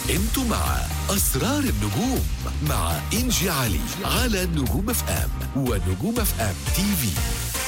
انتوا مع اسرار النجوم مع انجي علي على نجوم اف ام ونجوم اف ام تي في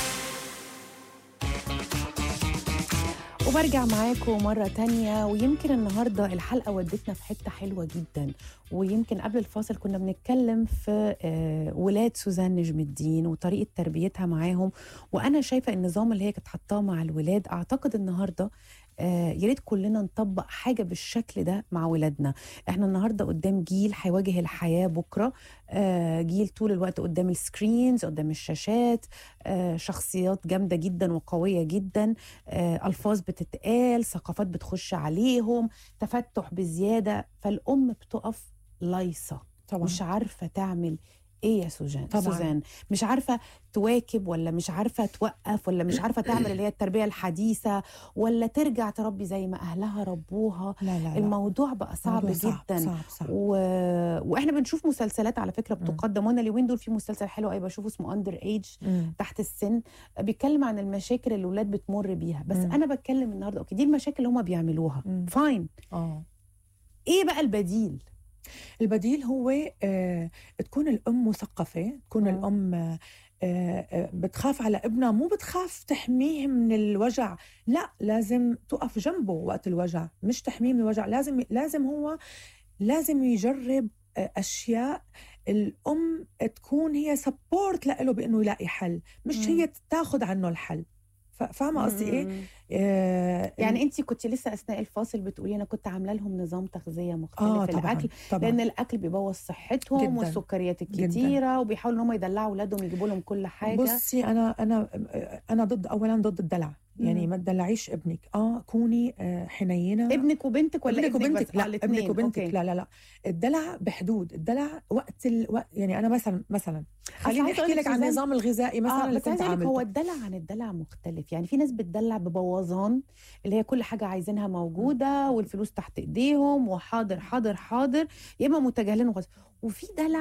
وبرجع معاكم مرة تانية ويمكن النهاردة الحلقة ودتنا في حتة حلوة جدا ويمكن قبل الفاصل كنا بنتكلم في آه، ولاد سوزان نجم الدين وطريقة تربيتها معاهم وأنا شايفة النظام اللي هي كانت حطاه مع الولاد أعتقد النهاردة آه، يا ريت كلنا نطبق حاجة بالشكل ده مع ولادنا احنا النهاردة قدام جيل هيواجه الحياة بكرة آه، جيل طول الوقت قدام السكرينز قدام الشاشات آه، شخصيات جامدة جدا وقوية جدا آه، ألفاظ بتتقال ثقافات بتخش عليهم تفتح بزيادة فالأم بتقف لايصة طبعا مش عارفة تعمل ايه يا سوزان طبعاً. سوزان مش عارفه تواكب ولا مش عارفه توقف ولا مش عارفه تعمل اللي هي التربيه الحديثه ولا ترجع تربي زي ما اهلها ربوها لا لا, لا. الموضوع بقى صعب موضوع جدا صعب صعب و... واحنا بنشوف مسلسلات على فكره مم. بتقدم وانا اليومين دول في مسلسل حلو قوي بشوفه اسمه اندر ايج مم. تحت السن بيتكلم عن المشاكل اللي الاولاد بتمر بيها بس مم. انا بتكلم النهارده اوكي دي المشاكل اللي هم بيعملوها مم. فاين اه ايه بقى البديل البديل هو آه تكون الام مثقفه تكون مم. الام آه آه بتخاف على ابنها مو بتخاف تحميه من الوجع لا لازم تقف جنبه وقت الوجع مش تحميه من الوجع لازم لازم هو لازم يجرب آه، اشياء الام تكون هي سبورت له بانه يلاقي حل مش مم. هي تاخذ عنه الحل ف- فاهمه قصدي ايه مم. آه يعني انت كنت لسه اثناء الفاصل بتقولي انا كنت عامله لهم نظام تغذيه مختلف اه في طبعا الاكل طبعا لان الاكل بيبوظ صحتهم جداً. والسكريات جداً. الكتيره وبيحاولوا ان هم يدلعوا اولادهم يجيبوا لهم كل حاجه بصي انا انا انا ضد اولا ضد الدلع يعني مم. ما تدلعيش ابنك اه كوني آه، حنينه ابنك وبنتك ولا ابنك وبنتك بس؟ لا آه، ابنك الاتنين. وبنتك أوكي. لا لا لا الدلع بحدود الدلع وقت ال... وقت يعني انا مثلا مثلا خليني عايزة احكي أقول لك لك عن سوزان- النظام الغذائي مثلا اه اللي بس عايزه كنت اقول لك هو عاملته الدلع عن الدلع مختلف يعني في ناس بتدلع ببوظان اللي هي كل حاجه عايزينها موجوده والفلوس تحت ايديهم وحاضر حاضر حاضر يا اما متجاهلين وغز... وفي دلع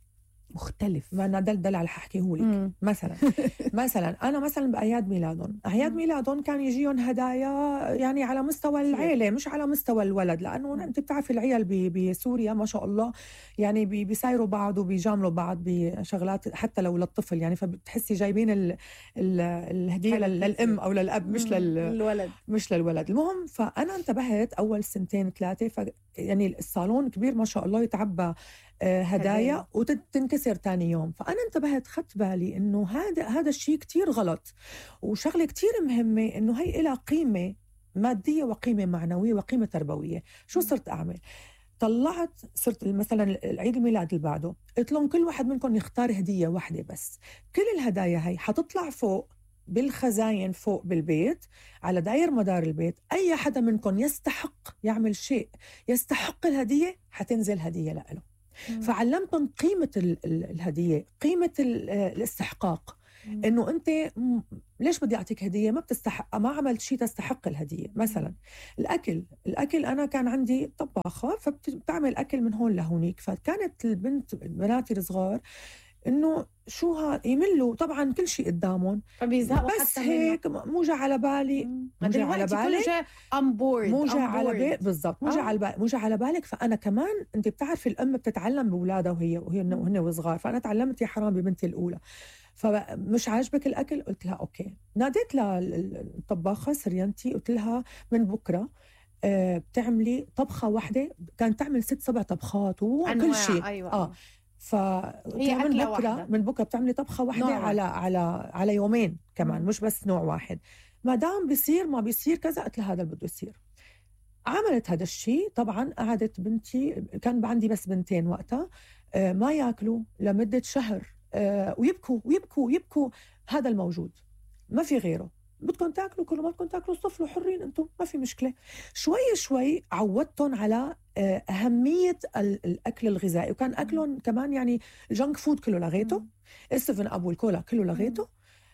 مختلف ما انا ده الدلع اللي ححكيه لك مم. مثلا مثلا انا مثلا باعياد ميلادهم اعياد مم. ميلادهم كان يجيهم هدايا يعني على مستوى كتير. العيله مش على مستوى الولد لانه مم. انت بتعرفي العيال ب- بسوريا ما شاء الله يعني بي- بيسايروا بعض وبيجاملوا بعض بشغلات حتى لو للطفل يعني فبتحسي جايبين ال ال الهديه حاجة لل- للام كتير. او للاب مش مم. لل الولد مش للولد المهم فانا انتبهت اول سنتين ثلاثه ف يعني الصالون كبير ما شاء الله يتعبى آه، هدايا. هدايا وتنكسر تاني يوم فانا انتبهت خدت بالي انه هذا هذا الشيء كتير غلط وشغله كتير مهمه انه هي لها قيمه ماديه وقيمه معنويه وقيمه تربويه شو صرت اعمل طلعت صرت مثلا العيد الميلاد اللي بعده قلت لهم كل واحد منكم يختار هديه واحده بس كل الهدايا هي حتطلع فوق بالخزاين فوق بالبيت على داير مدار البيت اي حدا منكم يستحق يعمل شيء يستحق الهديه حتنزل هديه له فعلمتهم قيمه ال- ال- الهديه قيمه ال- الاستحقاق انه انت م- ليش بدي اعطيك هديه ما بتستحق ما عملت شيء تستحق الهديه مثلا الاكل الاكل انا كان عندي طباخه فبتعمل اكل من هون لهونيك فكانت البنت بناتي الصغار انه شو ها يملوا طبعا كل شيء قدامهم فبيزهقوا بس حتى منه. هيك مو جا على بالي مم. مو جاي على دلوقتي بالي. كله جاي on board مو جا on على board. بالك بالضبط مو جا آه. على بالك مو جا على بالك فانا كمان انت بتعرفي الام بتتعلم باولادها وهي وهي وهن وصغار فانا تعلمت يا حرام ببنتي الاولى فمش عاجبك الاكل قلت لها اوكي ناديت للطباخه سريانتي قلت لها من بكره آه، بتعملي طبخه واحده كانت تعمل ست سبع طبخات وكل أنواع، شيء ايوه اه ف هي من أكلة بكره واحدة. من بكره بتعملي طبخه واحده نوع على على على يومين كمان مم. مش بس نوع واحد ما دام بيصير ما بيصير كذا قلت لها هذا اللي بده يصير عملت هذا الشيء طبعا قعدت بنتي كان عندي بس بنتين وقتها آه، ما ياكلوا لمده شهر آه، ويبكوا ويبكوا ويبكوا هذا الموجود ما في غيره بدكم تاكلوا كلوا ما بدكم تاكلوا صفلوا حرين انتم ما في مشكله شوي شوي عودتهم على آه، اهميه ال- الاكل الغذائي وكان اكلهم كمان يعني الجنك فود كله لغيته السفن اب والكولا كله لغيته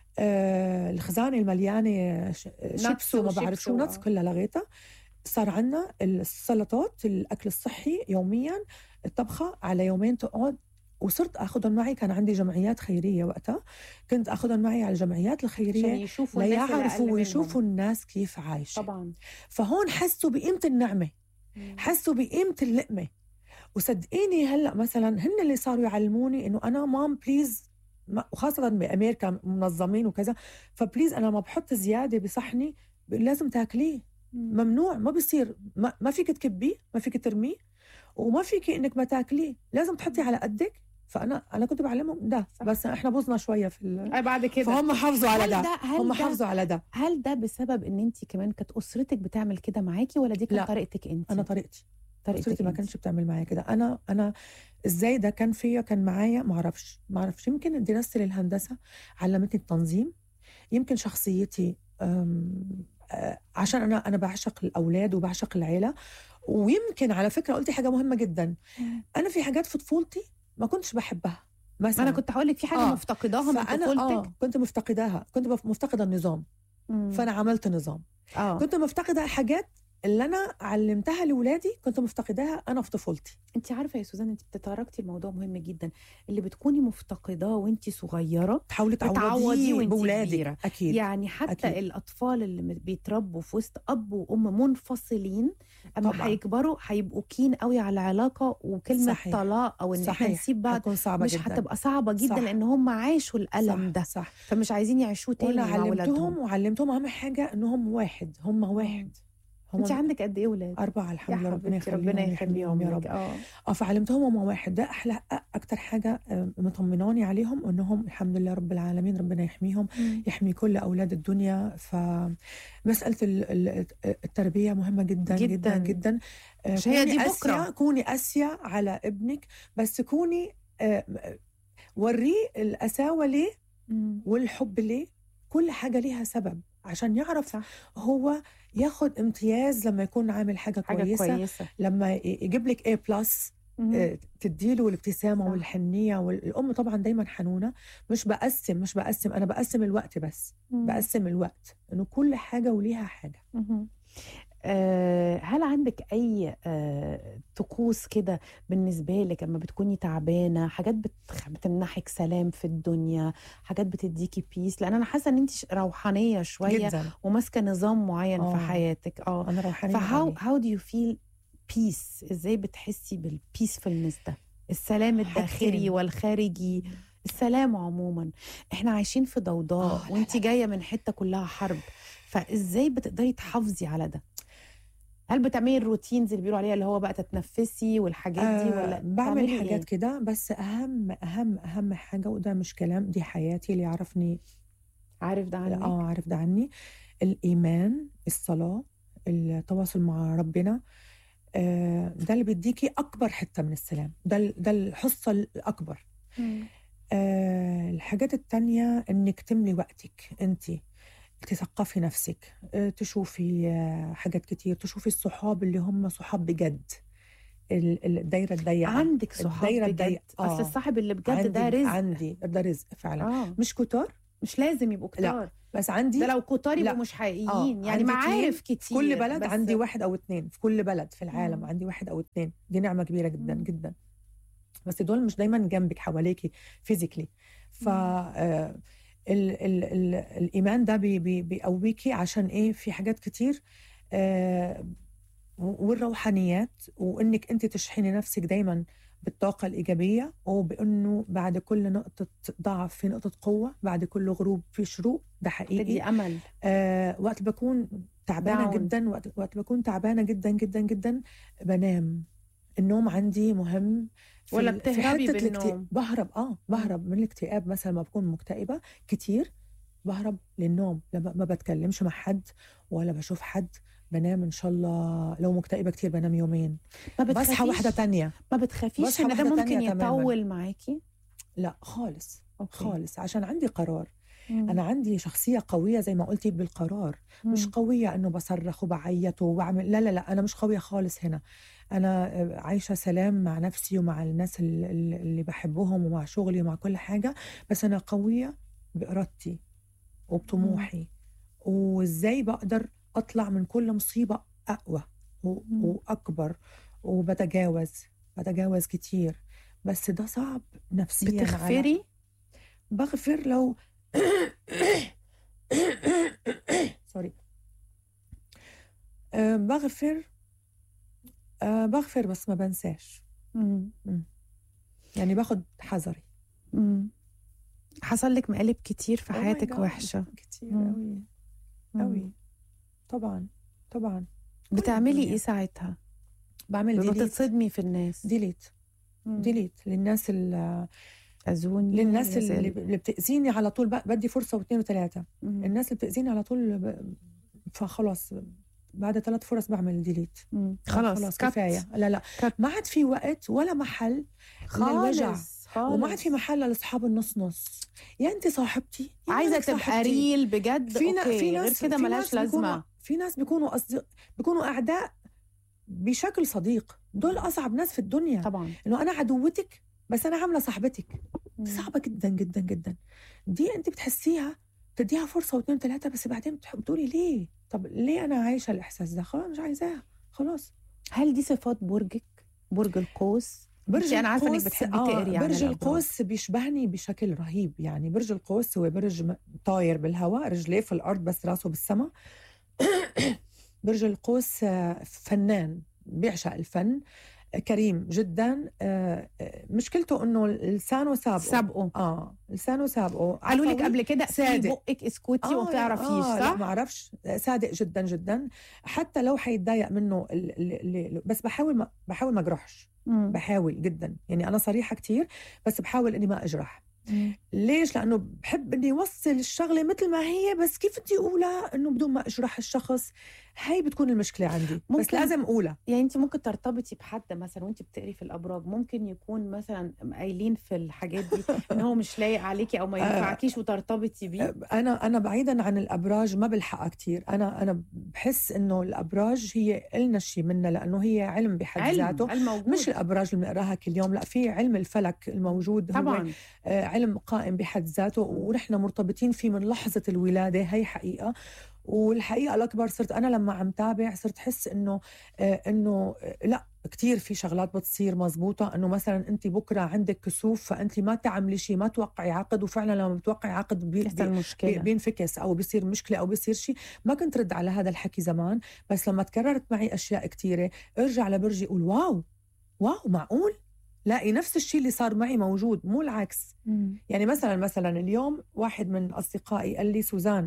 آه الخزانه المليانه ش- شيبس وما بعرف شو وشيبس نتس و- كلها لغيتها صار عندنا السلطات الاكل الصحي يوميا الطبخه على يومين تقعد وصرت اخذهم معي كان عندي جمعيات خيريه وقتها كنت اخذهم معي على الجمعيات عشان الخيريه يشوفوا الناس اللي أقل ليعرفوا منهم. ويشوفوا الناس كيف عايشه طبعا فهون حسوا بقيمه النعمه حسوا بقيمه اللقمه وصدقيني هلا مثلا هن اللي صاروا يعلموني انه انا مام بليز ما- وخاصة بأمريكا منظمين وكذا فبليز أنا ما بحط زيادة بصحني لازم تاكليه ممنوع ما بصير ما, ما فيك تكبيه ما فيك ترميه وما فيك انك ما تاكليه لازم تحطي على قدك فانا انا كنت بعلمهم ده صح. بس احنا بوظنا شويه في ال... أي بعد كده فهم حافظوا على هل ده ده هل هم ده حافظوا على ده هل ده بسبب ان انت كمان كانت اسرتك بتعمل كده معاكي ولا دي لا. كانت طريقتك انت انا طريقتي طريقتك اسرتي ما انت. كانش بتعمل معايا كده انا انا ازاي ده كان فيا كان معايا ما اعرفش ما اعرفش يمكن دراستي للهندسه علمتني التنظيم يمكن شخصيتي أم، آه، عشان انا انا بعشق الاولاد وبعشق العيله ويمكن على فكره قلتي حاجه مهمه جدا انا في حاجات في طفولتي ما كنتش بحبها ما مثلا انا كنت هقول لك في حاجه آه. مفتقداها من فانا طفولتك اه كنت مفتقداها كنت بف- مفتقده النظام مم. فانا عملت نظام اه كنت مفتقده حاجات اللي انا علمتها لاولادي كنت مفتقداها انا في طفولتي انت عارفه يا سوزان انت بتتطرقتي الموضوع مهم جدا اللي بتكوني مفتقداه وانت صغيره تحاولي بتعوضيه تعوضيه وانتي بولادك كبيرة. اكيد يعني حتى أكيد. الاطفال اللي مت- بيتربوا في وسط اب وام منفصلين اما طبعاً. هيكبروا هيبقوا كين قوي على العلاقه وكلمه صحيح. طلاق او ان احنا صحيح نسيب بعض هتكون صعبة مش جدا هتبقى صعبه جدا صح. لان هم عاشوا الالم صح. ده صح فمش عايزين يعيشوه تاني وانا مع علمتهم اولادهم وعلمتهم اهم حاجه انهم واحد هم واحد هم انت عندك قد ايه ولاد أربعة يا الحمد لله ربنا حبيبتي يخليهم ربنا ويحميهم يخليهم يا رب لك. اه اه فعلمتهم هم واحد ده أحلى أكتر حاجة آه، مطمناني عليهم إنهم الحمد لله رب العالمين ربنا يحميهم يحمي كل أولاد الدنيا فمسألة ال- ال- التربية مهمة جدا جداً. جدا جدا, جدا. آه، مش هي كوني دي قاسية- بكرة. كوني قاسية على ابنك بس كوني آه، وريه القساوة ليه مم. والحب ليه كل حاجة ليها سبب عشان يعرف صح. هو ياخد امتياز لما يكون عامل حاجة, حاجه كويسة كويسه لما ي- يجيب لك A بلس مم. تديله الابتسامة صح. والحنية والأم طبعا دايما حنونة مش بقسم مش بقسم أنا بقسم الوقت بس مم. بقسم الوقت إنه كل حاجة وليها حاجة مهم. آه، هل عندك أي آه، طقوس كده بالنسبة لك لما بتكوني تعبانة حاجات بتخ- بتمنحك سلام في الدنيا حاجات بتديكي بيس لأن أنا حاسة إن أنت ش- روحانية شوية جدا وماسكة نظام معين في آه. حياتك اه أنا روحانية فهاو قوي. هاو دو يو فيل بيس ازاي بتحسي بالبيسفولنس ده السلام الداخلي حاجتين. والخارجي السلام عموما احنا عايشين في ضوضاء آه، لا، وانت لا. جايه من حته كلها حرب فازاي بتقدري تحافظي على ده هل بتعملي الروتينز اللي بيقولوا عليها اللي هو بقى تتنفسي والحاجات دي آه ولا بعمل بتعملي حاجات إيه؟ كده بس أهم أهم أهم حاجة وده مش كلام دي حياتي اللي يعرفني عارف ده عنك اه عارف ده عني الايمان الصلاه التواصل مع ربنا آه ده اللي بيديكي اكبر حته من السلام ده ال- ده الحصه الاكبر مم. آه الحاجات التانية انك تملي وقتك انت تثقفي نفسك آه تشوفي آه حاجات كتير تشوفي الصحاب اللي هم صحاب بجد ال- ال- الدايره الضيقه عندك صحاب الدايرة بجد الضيقة. اصل آه. الصاحب اللي بجد عندي ده رزق عندي ده رزق فعلا اه مش كتار مش لازم يبقوا لا، كتار بس عندي ده لو كتار يبقوا لا. مش حقيقيين آه، يعني عندي معارف كتير في كل بلد بس عندي واحد او اتنين في كل بلد في العالم مم. عندي واحد او اتنين دي نعمه كبيره جدا مم. جدا بس دول مش دايما جنبك حواليكي فيزيكلي ف مم. آه، ال ال ال الايمان ده بي بي بيقويكي عشان ايه في حاجات كتير آه، والروحانيات وانك انت تشحني نفسك دايما بالطاقة الإيجابية وبأنه بعد كل نقطة ضعف في نقطة قوة بعد كل غروب في شروق ده حقيقي تدي امل آه وقت بكون تعبانه Down. جدا وقت وقت بكون تعبانه جدا جدا جدا بنام النوم عندي مهم في ولا ال- في بتهربي حتة الاكتئاب. بالنوم؟ بهرب اه بهرب من الاكتئاب مثلا ما بكون مكتئبه كتير بهرب للنوم لما ما بتكلمش مع حد ولا بشوف حد بنام ان شاء الله لو مكتئبه كتير بنام يومين ما بصحى بتخافيش واحده تانية ما بتخافيش بصحى ان ده واحدة ممكن تانية تماماً. يطول معاكي لا خالص أوكي. خالص عشان عندي قرار مم. انا عندي شخصيه قويه زي ما قلتي بالقرار مش مم. قوية إنه بصرخ وبعيط وبعمل لا لا لا أنا مش قوية خالص هنا أنا عايشة سلام مع نفسي ومع الناس ال- ال- اللي بحبهم ومع شغلي ومع كل حاجة بس أنا قوية بإرادتي وبطموحي وإزاي بقدر أطلع من كل مصيبة أقوى و- مم. وأكبر وبتجاوز بتجاوز كتير بس ده صعب نفسيا على- بتغفري بغفر لو سوري أه، بغفر أه بغفر بس ما بنساش مم. يعني باخد حذري مم. حصل لك مقالب كتير في Oh my حياتك God، وحشه كتير مم. قوي مم. قوي طبعا طبعا بتعملي الدنيا. ايه ساعتها بعمل ديليت بتتصدمي في الناس ديليت مم. ديليت للناس اللي اذوني للناس يا اللي, سلمى. اللي بتأذيني على طول ب- بدي فرصة واثنين وثلاثة مم. الناس اللي بتأذيني على طول ب... فخلاص بعد ثلاث فرص بعمل ديليت مم. خلاص خلاص كت. كفاية لا لا كت. ما عاد في وقت ولا محل للوجع خالص خالص وما عاد في محل لاصحاب النص نص يا انت صاحبتي يا عايزه مالك تبقى صاحبتي. ريل بجد في نا- اوكي في غير ناس كده في ملهاش ناس بيكونوا- لازمه في ناس بيكونوا أصدق بيكونوا اعداء بشكل صديق دول اصعب ناس في الدنيا طبعا انه انا عدوتك بس انا عامله صاحبتك مم. دي صعبه جدا جدا جدا دي انت بتحسيها بتديها فرصه واثنين ثلاثه بس بعدين بتح- بتقولي ليه طب ليه انا عايشه الاحساس ده خلاص مش عايزاها خلاص هل دي صفات برجك برج القوس برج أنتي انا عارفه انك القوس- بتحبي آه، تقري عن برج الأبراج. القوس بيشبهني بشكل رهيب يعني برج القوس هو برج م- طاير بالهواء رجليه في الارض بس راسه بالسماء برج القوس آه، فنان بيعشق الفن آه، كريم جدا آه، آه، مشكلته انه لسانه سابقه سابقه اه لسانه سابقه قالوا لك عفوي. قبل كده في صادق. بقك اسكتي وما لا، بتعرفيش آه لا صح؟ ما اعرفش صادق جدا جدا حتى لو حيتضايق منه ال ال ال بس بحاول ما بحاول ما اجرحش مم. بحاول جدا يعني انا صريحه كتير بس بحاول اني ما اجرح مم. ليش لانه بحب اني اوصل الشغله مثل ما هي بس كيف بدي اقولها انه بدون ما اجرح الشخص هي بتكون المشكله عندي ممكن- بس لازم اقولها يعني انت ممكن ترتبطي بحد مثلا وانت بتقري في الابراج ممكن يكون مثلا قايلين في الحاجات دي ان هو مش لايق عليكي او ما آه. ينفعكيش وترتبطي بيه انا انا بعيدا عن الابراج ما بلحقها كتير انا انا بحس انه الابراج هي النا شيء منها لانه هي علم بحد علم ذاته علم موجود مش الابراج اللي بنقراها كل يوم لا في علم الفلك الموجود هو طبعا آه، علم قائم بحد ذاته ونحن مرتبطين فيه من لحظة الولادة هي حقيقة والحقيقة الأكبر صرت أنا لما عم تابع صرت حس إنه آه، إنه آه، لا كتير في شغلات بتصير مزبوطة إنه مثلا أنت بكرة عندك كسوف فأنت ما تعملي شيء ما توقعي عقد وفعلا لما بتوقعي عقد بي يحصل بي بي- مشكله بينفكس او بيصير مشكله او بيصير شيء ما كنت رد على هذا الحكي زمان بس لما تكررت معي اشياء كثيره ارجع لبرجي اقول واو واو معقول لاقي نفس الشيء اللي صار معي موجود مو العكس مم. يعني مثلا مثلا اليوم واحد من اصدقائي قال لي سوزان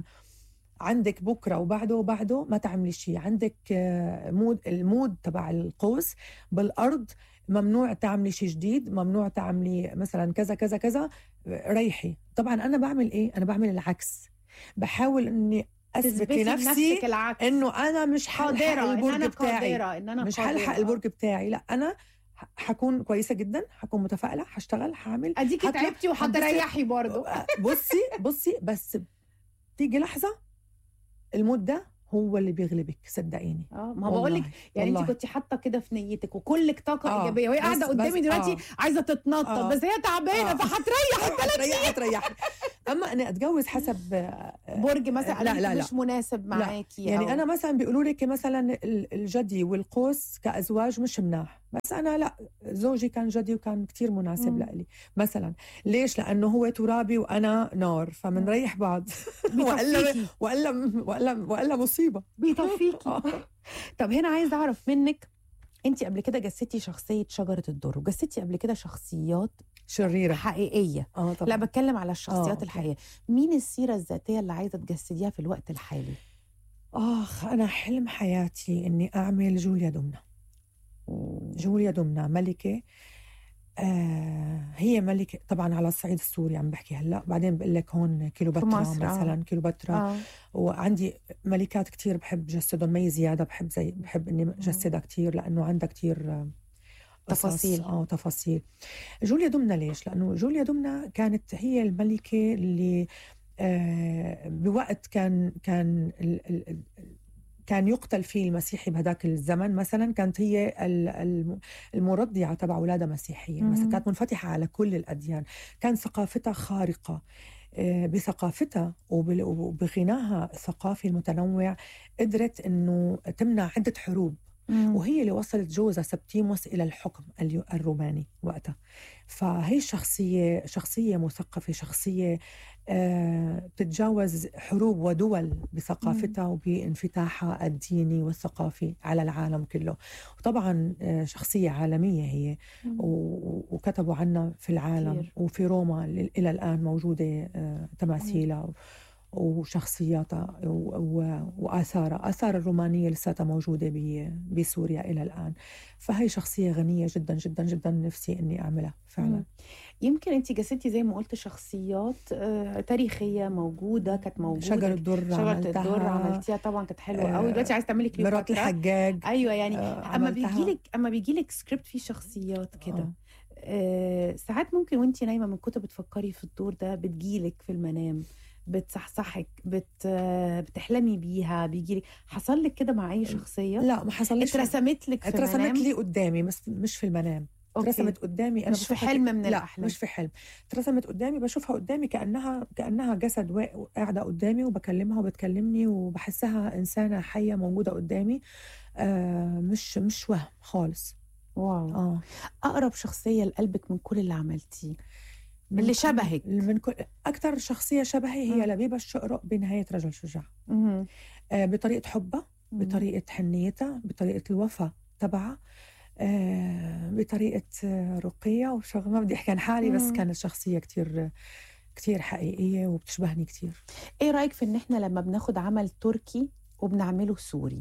عندك بكره وبعده وبعده ما تعملي شيء عندك آه، مود المود تبع القوس بالارض ممنوع تعملي شيء جديد ممنوع تعملي مثلا كذا كذا كذا آه، ريحي طبعا انا بعمل ايه انا بعمل العكس بحاول اني اثبت تثبتي لنفسي لنفسك العكس انه انا مش حلحق قادره ان البرج انا بتاعي قادره ان انا مش قادرة. حلحق البرج بتاعي لا انا ح- حكون كويسه جدا حكون متفائله حشتغل حعمل اديكي هطلع- تعبتي وهتريحي برضه بصي بصي بس تيجي لحظه المود ده هو اللي بيغلبك صدقيني اه ما بقول لك والله، يعني انت والله. كنت حاطه كده في نيتك وكلك طاقه آه، ايجابيه وهي بس- قاعده قدامي بس- دلوقتي آه. عايزه تتنطط آه. بس هي تعبانه آه. فهتريح هتريح هتريح اما اني اتجوز حسب آه، برج مثلا لا، لا، لا. مش مناسب معاكي يعني أو- انا مثلا بيقولوا لي مثلا ال- الجدي والقوس كازواج مش مناح بس انا لا زوجي كان جدي وكان كتير مناسب مم. لإلي مثلا ليش لانه هو ترابي وانا نار فمنريح بعض والا بيطفيكي والا والا والا مصيبه بيطفيكي آه. طب هنا عايز اعرف منك انت قبل كده جسدتي شخصيه شجره الدر وجسدتي قبل كده شخصيات شريره حقيقيه اه طبعا لا بتكلم على الشخصيات أوكي. الحقيقيه مين السيره الذاتيه اللي عايزه تجسديها في الوقت الحالي اخ انا حلم حياتي اني اعمل جوليا دمنه جوليا دمنه ملكه آه هي ملكة طبعا على الصعيد السوري عم بحكي هلا بعدين بقول لك هون كيلوباترا مصر، آه. مثلا كيلوباترا اه وعندي ملكات كتير بحب جسدهم مي زياده بحب زي بحب اني جسدها كتير لانه عندها كتير آه، قصص، تفاصيل. اه تفاصيل جوليا دمنه ليش؟ لانه جوليا دمنه كانت هي الملكه اللي آه بوقت كان كان ال ال ال- كان يقتل فيه المسيحي بهذاك الزمن مثلا كانت هي ال- الم- المرضعه تبع اولادها مسيحيه مم. مثلا كانت منفتحه على كل الاديان كان ثقافتها خارقه آه، بثقافتها وبال- وبغناها الثقافي المتنوع قدرت انه تمنع عده حروب مم. وهي اللي وصلت جوزها سبتيموس إلى الحكم اليو- الروماني وقتها فهي شخصية شخصية مثقفة شخصية آه، بتتجاوز حروب ودول بثقافتها وبانفتاحها الديني والثقافي على العالم كله وطبعا آه، شخصية عالمية هي مم. و- وكتبوا عنها في العالم كتير. وفي روما ل- إلى الآن موجودة آه، تماثيلها و- وشخصياتها و- و- وآثارها آثار الرومانية لساتها موجودة ب- بسوريا إلى الآن فهي شخصية غنية جدا جدا جدا نفسي إني أعملها فعلا مم. يمكن انت جسدتي زي ما قلت شخصيات آه، تاريخيه موجوده كانت موجوده شجر الدر شجره عملتها الدر عملتيها طبعا كانت حلوه آه، قوي دلوقتي عايز تعملي مرات كليوباترا الحجاج ايوه يعني آه، اما عملتها. بيجي لك اما بيجي لك سكريبت فيه شخصيات كده آه. آه ساعات ممكن وانت نايمه من كتر بتفكري في الدور ده بتجيلك في المنام بتصحصحك بت آه، بتحلمي بيها بيجيلك حصل لك كده مع اي شخصيه لا ما حصلش اترسمت لك في اترسمت المنام لي قدامي بس مش في المنام أوكي. اترسمت قدامي انا مش في بشوفها حلم ك- من لا الأحلام. مش في حلم اترسمت قدامي بشوفها قدامي كانها كانها جسد وا- قاعده قدامي وبكلمها وبتكلمني وبحسها انسانه حيه موجوده قدامي آه مش مش وهم خالص واو اه اقرب شخصيه لقلبك من كل اللي عملتيه من اللي كل- شبهك. من كل اكثر شخصيه شبهي هي مم. لبيبه الشقرق بنهايه رجل شجاع مهم. آه بطريقه حبها مم. بطريقة حنيتها بطريقة الوفا تبعها آه، بطريقة آه، رقية وشغل ما بدي أحكي عن حالي بس مم. كانت شخصية كتير كتير حقيقية وبتشبهني كتير ايه رايك في ان احنا لما بناخد عمل تركي وبنعمله سوري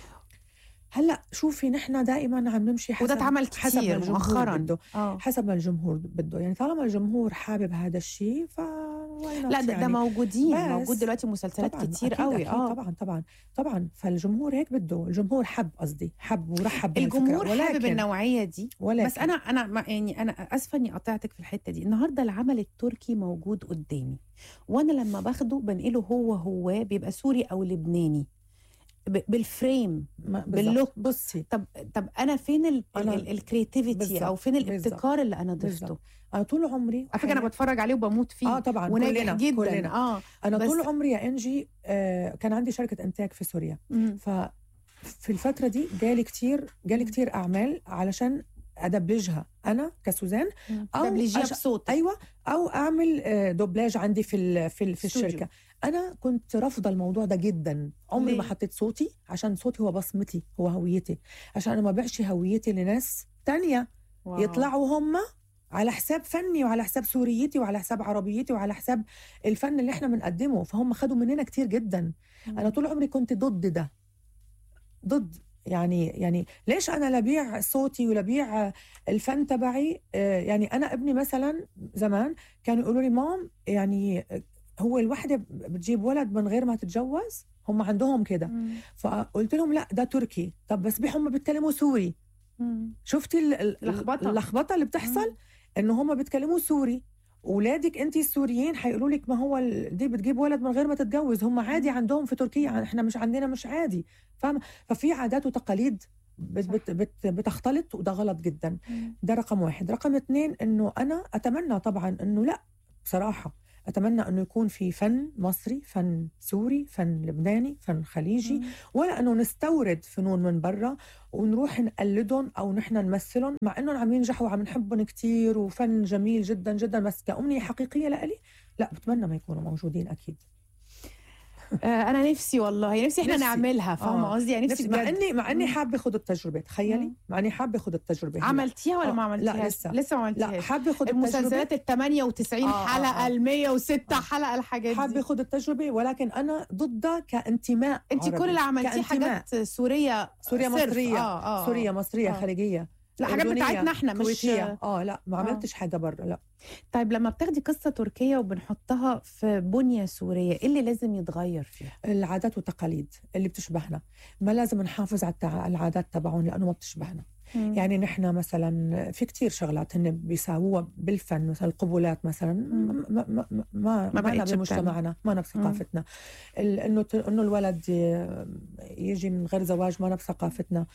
هلا شوفي نحن دائما عم نمشي حسب وده اتعمل حسب ما كتير الجمهور مؤخرا بده اه حسب ما الجمهور بده يعني طالما الجمهور حابب هذا الشيء ف why not لا ده, ده يعني. موجودين بس موجود دلوقتي مسلسلات طبعاً، كتير أكيد قوي أكيد اه طبعا طبعا طبعا فالجمهور هيك بده الجمهور حب قصدي حب ورحب بهالفكرة. الجمهور حابب ولكن النوعيه دي ولكن بس انا انا ما- يعني انا اسفه اني قطعتك في الحته دي النهارده العمل التركي موجود قدامي وانا لما باخده بنقله هو هو بيبقى سوري او لبناني ب- بالفريم ما- باللوك. بالضبط. بصي طب طب انا فين ال- ال- أنا- ال- الكرياتيفيتي بالظبط، او فين بالظبط، الابتكار اللي انا ضفته بالظبط. انا طول عمري على فكره انا وحياة- بتفرج عليه وبموت فيه اه طبعا وناجح كلنا جدا كلنا. اه انا بس- طول عمري يا انجي آه كان عندي شركه انتاج في سوريا مم. ففي الفتره دي جالي كتير جالي مم. كتير اعمال علشان ادبلجها انا كسوزان أو دبلجيها أش- بصوتك ايوه او اعمل آه، دوبلاج عندي في ال في, ال في استوديو. الشركه انا كنت رافضه الموضوع ده جدا عمري ما ليه؟ حطيت صوتي عشان صوتي هو بصمتي هو هويتي عشان انا ما بيعش هويتي لناس تانية واو. يطلعوا هم على حساب فني وعلى حساب سوريتي وعلى حساب عربيتي وعلى حساب الفن اللي احنا بنقدمه فهم خدوا مننا كتير جدا مم. انا طول عمري كنت ضد ده ضد يعني يعني ليش انا لبيع صوتي ولبيع الفن تبعي آه، يعني انا ابني مثلا زمان كانوا يقولوا لي مام يعني هو الوحده بتجيب ولد من غير ما تتجوز هم عندهم كده مم. فقلت لهم لا ده تركي طب بس هم بيتكلموا سوري مم. شفتي ال- ال- لخبطة. اللخبطه اللي بتحصل مم. ان هم بيتكلموا سوري اولادك انت السوريين حيقولوا لك ما هو ال- دي بتجيب ولد من غير ما تتجوز هم عادي عندهم في تركيا احنا مش عندنا مش عادي فاهمه ففي عادات وتقاليد بت بت بت بتختلط وده غلط جدا مم. ده رقم واحد رقم اثنين انه انا اتمنى طبعا انه لا بصراحه اتمنى انه يكون في فن مصري فن سوري فن لبناني فن خليجي مم. ولا انه نستورد فنون من برا ونروح نقلدهم او نحن نمثلهم مع انهم عم ينجحوا وعم نحبهم كتير وفن جميل جدا جدا بس كأمنية حقيقية لإلي لا بتمنى ما يكونوا موجودين اكيد آه انا نفسي والله نفسي احنا نفسي. نعملها فاهمه آه. قصدي يعني نفسي نفسي مع بجد. اني مع اني مم. حابه اخذ التجربه تخيلي مم. مع اني حابه اخذ التجربه هي. عملتيها ولا آه، ما لا، عملتيهاش لسه. لسه ما لا عملتيهاش حابه اخذ التجربه المسلسلات ال 98 آه، آه، حلقه آه. ال 106 آه. حلقه الحاجات حابه دي اخذ التجربه ولكن انا ضدها كانتماء انت عربي. كل اللي عملتيه كانتماء. حاجات سوريه سوريا صرف. مصريه اه اه سوريا مصريه آه. خليجيه لا حاجات أردنية، بتاعتنا احنا مش كويتية. اه لا ما آه. عملتش حاجه برا لا طيب لما بتاخدي قصه تركيه وبنحطها في بنيه سوريه ايه اللي لازم يتغير فيها العادات والتقاليد اللي بتشبهنا ما لازم نحافظ على التع- العادات تبعهم لانه ما بتشبهنا يعني نحن مثلا في كتير شغلات هن بيساووها بالفن مثلا القبولات مثلا مم. ما ما ما ما, ما ما بقتش بمجتمعنا ما بثقافتنا ال- انه ت- انه الولد ي- يجي من غير زواج ما بثقافتنا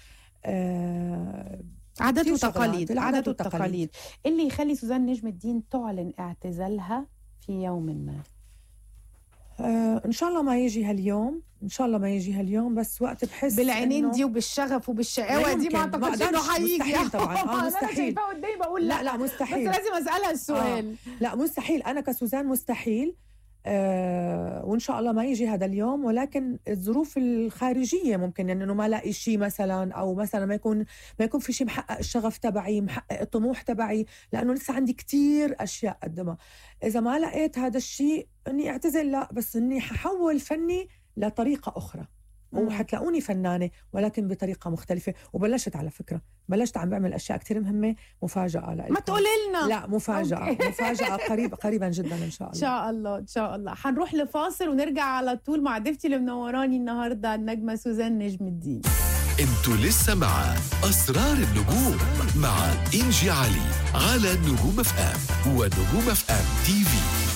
آه عادات كتير شغلات. وتقاليد العادات عادات والتقاليد. وتقاليد إيه اللي يخلي سوزان نجم الدين تعلن اعتزالها في يوم ما آه ان شاء الله ما يجي هاليوم ان شاء الله ما يجي هاليوم بس وقت بحس بالعينين إنه- دي وبالشغف وبالشقاوه لا دي ما يمكن، ما اعتقدش انه أقدرش، هيجي مستحيل طبعاً، آه، انا مستحيل. شايفاه قدامي بقول لا لا, لا بس مستحيل لازم اسالها السؤال لا مستحيل انا كسوزان مستحيل آه وان شاء الله ما يجي هذا اليوم ولكن الظروف الخارجيه ممكن يعني انه ما الاقي شيء مثلا او مثلا ما يكون ما يكون في شيء محقق الشغف تبعي محقق الطموح تبعي لانه لسه عندي كتير اشياء قدمها اذا ما لقيت هذا الشيء اني اعتزل لا بس اني ححول فني لطريقه اخرى مم. وحتلاقوني فنانة ولكن بطريقة مختلفة وبلشت على فكرة بلشت عم بعمل أشياء كتير مهمة مفاجأة لإلكم. ما تقولي لنا لا مفاجأة أوكي. مفاجأة قريب قريبا جدا إن شاء ان الله شاء الله ان شاء الله حنروح لفاصل ونرجع على طول مع ضيفتي اللي منوراني النهارده النجمه سوزان نجم الدين انتوا لسه مع اسرار النجوم مع انجي علي على نجوم اف ام ونجوم اف ام تي في